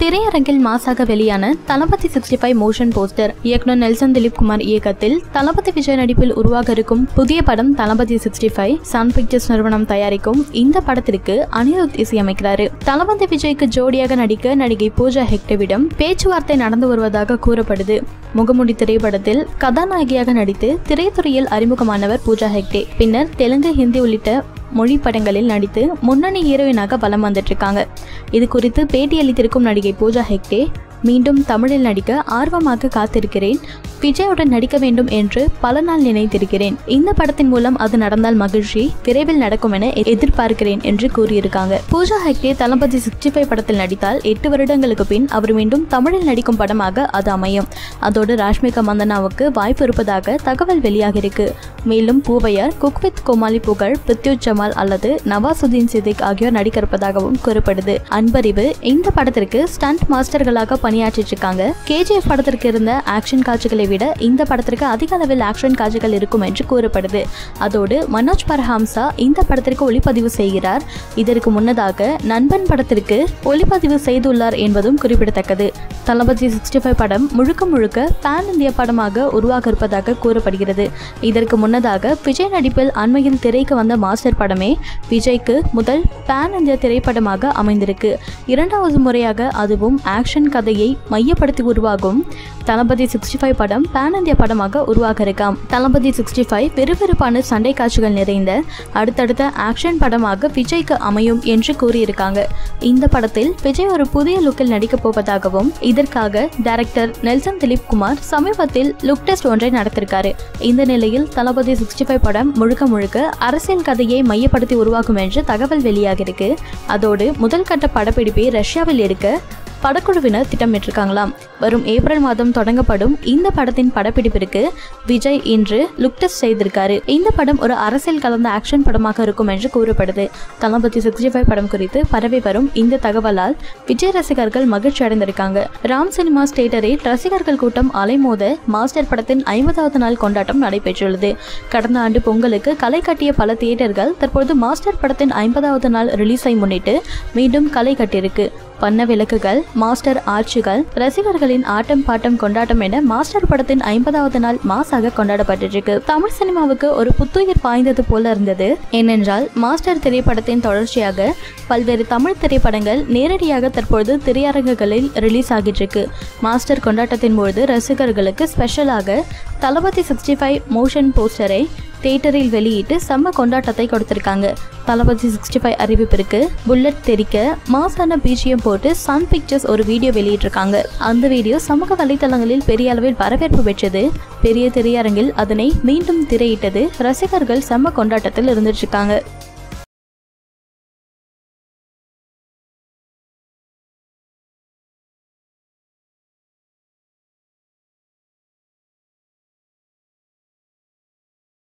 திரையரங்கில் மாசாக வெளியான Thalapathy sixty five motion poster இயக்குனர் நெல்சன் திலீப் குமார் இயக்கத்தில் தளபதி விஜய் நடிப்பில் உருவாக இருக்கும் புதிய படம் Thalapathy sixty five Sun Pictures நிறுவனம் தயாரிக்கும் இந்த படத்திற்கு அனிருத் இசையமைக்கிறாரு தளபதி விஜய்க்கு ஜோடியாக நடிக்க நடிகை பூஜா ஹெக்டேவிடம் பேச்சுவார்த்தை நடந்து வருவதாக கூறப்படுது முகமுடி திரைப்படத்தில் கதாநாயகியாக நடித்து திரைத்துறையில் அறிமுகமானவர் பூஜா ஹெக்டே பின்னர் தெலுங்கு ஹிந்தி உள்ளிட்ட மொழி படங்களில் நடித்து முன்னணி ஹீரோயினாக வலம் வந்துட்டு இருக்காங்க இது குறித்து பேட்டியளித்திருக்கும் நடிகை பூஜா ஹெக்டே மீண்டும் தமிழில் நடிக்க ஆர்வமாக காத்திருக்கிறேன் விஜயுடன் நடிக்க வேண்டும் என்று பல நாள் நினைத்திருக்கிறேன் இந்த படத்தின் மூலம் அது நடந்தால் மகிழ்ச்சி விரைவில் நடக்கும் என எதிர்பார்க்கிறேன் என்று கூறியிருக்காங்க பூஜா ஹெக்டே தளபதி சிக்ஸ்டி ஃபைவ் படத்தில் நடித்தால் எட்டு வருடங்களுக்கு பின் அவர் மீண்டும் தமிழில் நடிக்கும் படமாக அது அமையும் அதோடு ராஷ்மிகா மந்தனாவுக்கு வாய்ப்பு இருப்பதாக தகவல் வெளியாகிருக்கு மேலும் பூவையார் குக் வித் கோமாளி புகழ் பித்யுத் ஜமால் அல்லது நவாசுதீன் சித்திக் ஆகியோர் நடிக்க இருப்பதாகவும் கூறப்படுது அன்பறிவு இந்த படத்திற்கு ஸ்டண்ட் மாஸ்டர்களாக பணியாற்றிட்டு இருக்காங்க கேஜிஎஃப் படத்திற்கு இருந்த ஆக்ஷன் காட்சிகளை விட இந்த படத்திற்கு அதிக அளவில் ஆக்ஷன் காட்சிகள் இருக்கும் என்று கூறப்படுது அதோடு மனோஜ் பரஹாம்சா இந்த படத்திற்கு ஒளிப்பதிவு செய்கிறார் இதற்கு முன்னதாக நண்பன் படத்திற்கு ஒளிப்பதிவு செய்துள்ளார் என்பதும் குறிப்பிடத்தக்கது தளபதி சிக்ஸ்டி ஃபைவ் படம் முழுக்க முழுக்க பேன் இந்திய படமாக உருவாக இருப்பதாக கூறப்படுகிறது இதற்கு முன்னதாக விஜய் நடிப்பில் அண்மையில் திரைக்கு வந்த மாஸ்டர் படமே விஜய்க்கு முதல் பேன் இந்திய திரைப்படமாக அமைந்திருக்கு இரண்டாவது முறையாக அதுவும் ஆக்ஷன் கதையை மையப்படுத்தி உருவாகும் தளபதி சிக்ஸ்டி ஃபைவ் படம் பேன் இந்திய படமாக உருவாக இருக்காம் தளபதி சிக்ஸ்டி ஃபைவ் விறுவிறுப்பான சண்டை காட்சிகள் நிறைந்த அடுத்தடுத்த ஆக்ஷன் படமாக விஜய்க்கு அமையும் என்று கூறியிருக்காங்க இந்த படத்தில் விஜய் ஒரு புதிய லுக்கில் நடிக்கப் போவதாகவும் இதற்காக டைரக்டர் நெல்சன் திலீப் குமார் சமீபத்தில் லுக் டெஸ்ட் ஒன்றை நடத்திருக்காரு இந்த நிலையில் தளபதி சிக்ஸ்டி ஃபைவ் படம் முழுக்க முழுக்க அரசியல் கதையை மையப்படுத்தி உருவாகும் என்று தகவல் வெளியாகிருக்கு அதோடு முதல் கட்ட படப்பிடிப்பை ரஷ்யாவில் எடுக்க படக்குழுவினர் திட்டமிட்டிருக்காங்களாம் வரும் ஏப்ரல் மாதம் தொடங்கப்படும் இந்த படத்தின் படப்பிடிப்பிற்கு விஜய் இன்று லுக் டெஸ்ட் செய்திருக்காரு இந்த படம் ஒரு அரசியல் கலந்த ஆக்ஷன் படமாக இருக்கும் என்று கூறப்படுது தளபதி சிக்ஸ்டி ஃபைவ் படம் குறித்து பரவி வரும் இந்த தகவலால் விஜய் ரசிகர்கள் மகிழ்ச்சி அடைந்திருக்காங்க ராம் சினிமாஸ் தியேட்டரில் ரசிகர்கள் கூட்டம் அலைமோத மாஸ்டர் படத்தின் ஐம்பதாவது நாள் கொண்டாட்டம் நடைபெற்றுள்ளது கடந்த ஆண்டு பொங்கலுக்கு களை கட்டிய பல தியேட்டர்கள் தற்போது மாஸ்டர் படத்தின் ஐம்பதாவது நாள் ரிலீஸை முன்னிட்டு மீண்டும் களை கட்டியிருக்கு வண்ண விளக்குகள் மாஸ்டர் ஆட்சிகள் ரசிகர்களின் ஆட்டம் பாட்டம் கொண்டாட்டம் என மாஸ்டர் படத்தின் ஐம்பதாவது நாள் மாசாக கொண்டாடப்பட்டிருக்கு தமிழ் சினிமாவுக்கு ஒரு புத்துயிர் பாய்ந்தது போல இருந்தது ஏனென்றால் மாஸ்டர் திரைப்படத்தின் தொடர்ச்சியாக பல்வேறு தமிழ் திரைப்படங்கள் நேரடியாக தற்பொழுது திரையரங்குகளில் ரிலீஸ் ஆகிட்டு இருக்கு மாஸ்டர் கொண்டாட்டத்தின் பொழுது ரசிகர்களுக்கு ஸ்பெஷலாக தளபதி சிக்ஸ்டி ஃபைவ் மோஷன் போஸ்டரை தியேட்டரில் வெளியிட்டு செம்ம கொண்டாட்டத்தை கொடுத்திருக்காங்க தளபதி சிக்ஸ்டி ஃபைவ் அறிவிப்பிற்கு புல்லட் தெரிக்க மாசான பிஜிஎம் போட்டு சன் பிக்சர்ஸ் ஒரு வீடியோ வெளியிட்டிருக்காங்க அந்த வீடியோ சமூக வலைதளங்களில் பெரிய அளவில் வரவேற்பு பெற்றது பெரிய திரையரங்கில் அதனை மீண்டும் திரையிட்டது ரசிகர்கள் செம்ம கொண்டாட்டத்தில் இருந்துட்டு இருக்காங்க